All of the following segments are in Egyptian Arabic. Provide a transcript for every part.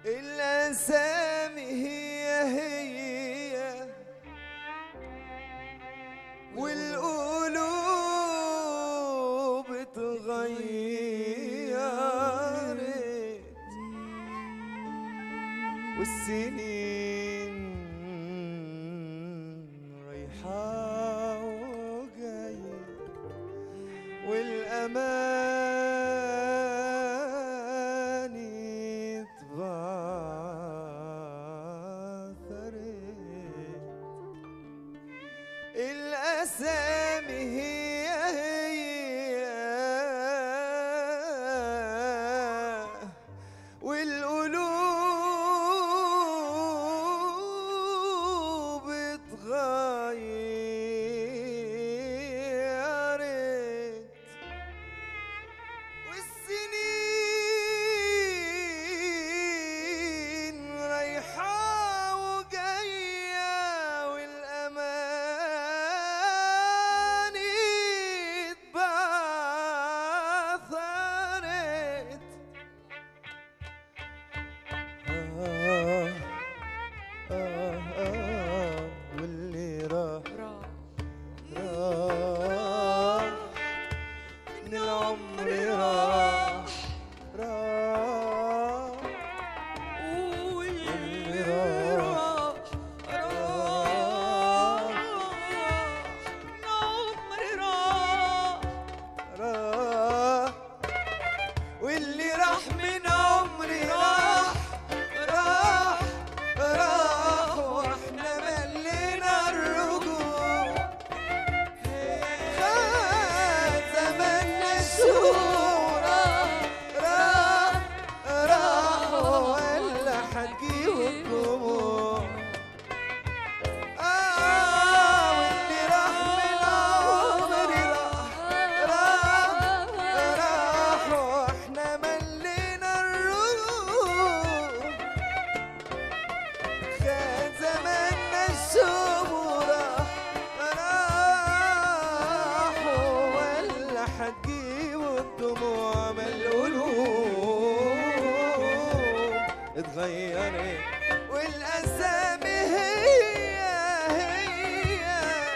الأسامي هي هي والقلوب اتغيرت والسنين رايحة وجاية والأماني اتبعثرت الأسامي هي هي والقلوب اتغيرت والسنين رايحة وجاية والأمان اتبعثرت آه آه آه واللي راح راح من العمر راح راح واللي راح راح واللي راح من عمري راح راح راح واحنا ملينا الرجوع خد زماننا الشهورة راح راح ولا حجي والدموع آه واللي راح من عمري راح راح راح واحنا ملينا الروح كان زماننا الشهورة راح ولا حتجيبوا الدموع من القلوب اتغيرت والأسامي هي هي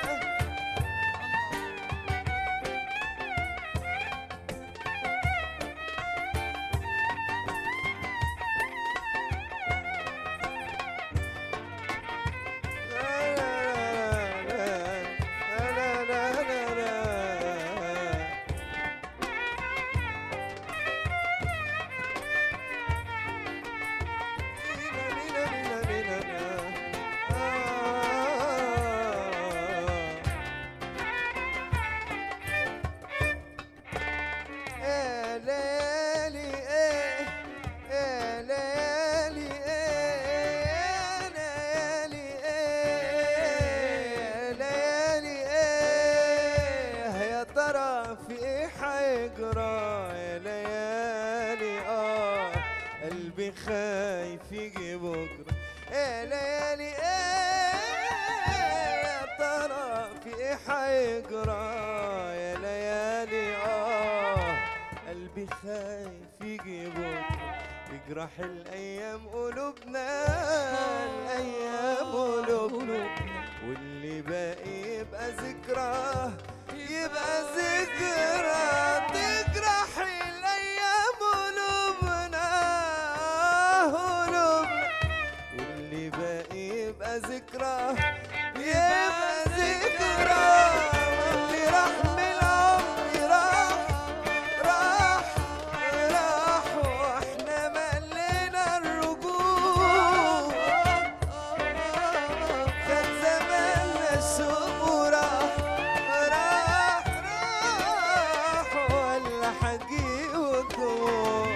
يا ليالي ايه يا ليالي ايه يا ليالي ايه يا ليالي ايه يا ترى في ايه حيجرى يا ليالي اه قلبي خايف يجي بكره يا ليالي ايه يا ترى في ايه حيجرى يا ليالي اه قلبي خايف يجي بكره يجرح الايام قلوبنا الايام قلوبنا واللي باقي يبقى ذكرى يبقى ذكرى تجرح الايام قلوبنا قلوبنا واللي باقي يبقى ذكرى يبقى ذكرى واللي راح من العمر راح راح راح واحنا ملينا الرجوع كان زماننا الشوق راح راح راح ولا حجي والدموع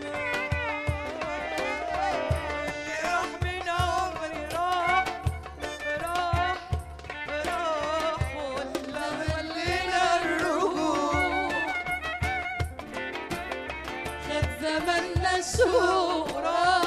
راح من عمري راح راح راح ولا ملينا الرجوع خد زماننا الشهورة